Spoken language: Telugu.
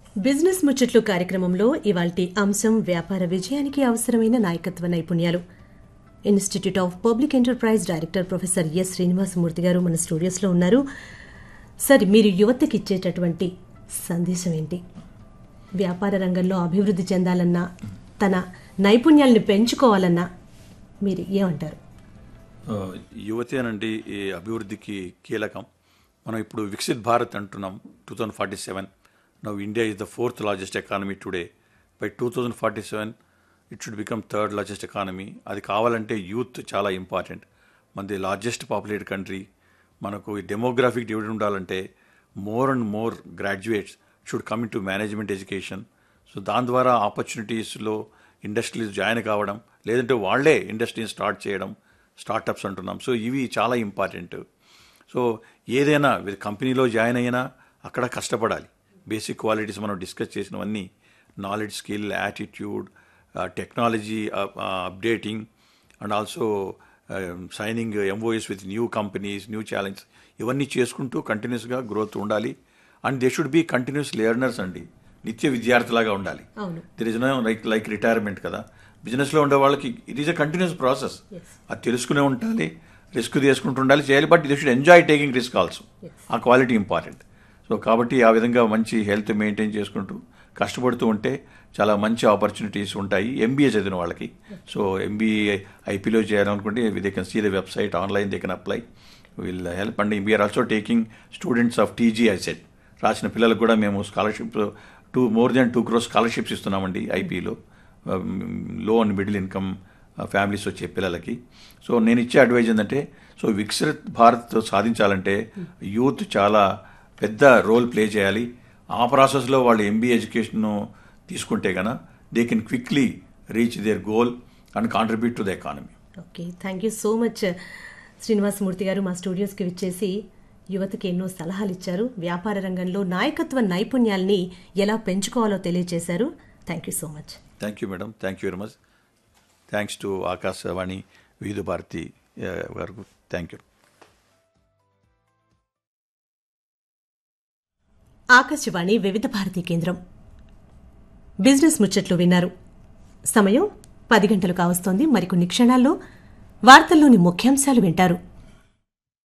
బిజినెస్ ముచ్చట్లు కార్యక్రమంలో ఇవాల్టి అంశం వ్యాపార విజయానికి అవసరమైన నాయకత్వ నైపుణ్యాలు institute of public enterprise director professor S Srinivasamurthy garu మన స్టూడియోస్లో ఉన్నారు సార్ మీరు యువతకి ఇచ్చేటటువంటి సందేశం ఏంటి వ్యాపార రంగంలో అభివృద్ధి చెందాలన్నా తన నైపుణ్యాలను పెంచుకోవాలన్నా మీరు ఏమంటారు ఆ, యువతే అనండి ఈ అభివృద్ధికి కీలకం మనం ఇప్పుడు వికసిత్ భారత్ అంటున్నాం two thousand forty seven now India is the fourth largest economy today by two thousand forty seven it should become third largest economy అది కావాలంటే యూత్ చాలా ఇంపార్టెంట్ మనది లార్జెస్ట్ పాపులేటెడ్ కంట్రీ మనకు ఈ డెమోగ్రాఫిక్ డివిడెండ్ ఉండాలంటే more and more graduates should come into management education so దాని ద్వారా ఆపర్చునిటీస్లో ఇండస్ట్రీస్ జాయిన్ కావడం లేదంటే వాళ్ళే ఇండస్ట్రీని స్టార్ట్ చేయడం స్టార్టప్స్ అంటున్నాం సో ఇవి చాలా ఇంపార్టెంట్ సో ఏదైనా వీరి కంపెనీలో జాయిన్ అయినా అక్కడ కష్టపడాలి బేసిక్ క్వాలిటీస్ మనం డిస్కస్ చేసినవన్నీ knowledge skill attitude technology updating and also signing MOS with new companies new challenge ఇవన్నీ చేసుకుంటూ కంటిన్యూస్గా గ్రోత్ ఉండాలి and they should be continuous learners అండి నిత్య విద్యార్థిలాగా ఉండాలి అవును. There is no like like retirement కదా బిజినెస్లో ఉండే వాళ్ళకి it is a continuous process అది తెలుసుకునే ఉండాలి రిస్క్ తీసుకుంటూ ఉండాలి చేయాలి but they should enjoy taking risk also ఆ క్వాలిటీ ఇంపార్టెంట్ సో కాబట్టి ఆ విధంగా మంచి హెల్త్ మెయింటైన్ చేసుకుంటూ కష్టపడుతూ ఉంటే చాలా మంచి ఆపర్చునిటీస్ ఉంటాయి ఎంబీఏ చదివిన వాళ్ళకి సో ఎంబీఏ ఐపీలో చేయాలనుకుంటే they can see the website online they can apply will help and we're also taking students of TG SET రాసిన పిల్లలకు కూడా మేము scholarship two more than two crores scholarships ఇస్తున్నామండి ఐపీలో లో అండ్ మిడిల్ ఇన్కమ్ ఫ్యామిలీస్ వచ్చే పిల్లలకి సో నేను ఇచ్చే అడ్వైజ్ ఏంటంటే సో వికసిత్ భారత్ సాధించాలంటే యూత్ చాలా పెద్ద రోల్ ప్లే చేయాలి ఆ ప్రాసెస్లో వాళ్ళు ఎంబీఏ ఎడ్యుకేషన్ తీసుకుంటే కనుక they can quickly reach their goal and contribute to the economy okay thank you so much Srinivasamurthy garu మా స్టూడియోస్కి విచ్చేసి యువతకి ఎన్నో సలహాలు ఇచ్చారు వ్యాపార రంగంలో నాయకత్వ నైపుణ్యాల్ని ఎలా పెంచుకోవాలో తెలియజేశారు thank you so much thank you madam thank you very much thanks to Akashvani Vividh Bharati గారు థ్యాంక్ యూ ఆకాశవాణి వివిధ భారతీ కేంద్రం బిజినెస్ ముచ్చట్లు విన్నారు సమయం పది గంటలు కావస్తోంది మరికొన్ని క్షణాల్లో వార్తల్లోని ముఖ్యాంశాలు వింటారు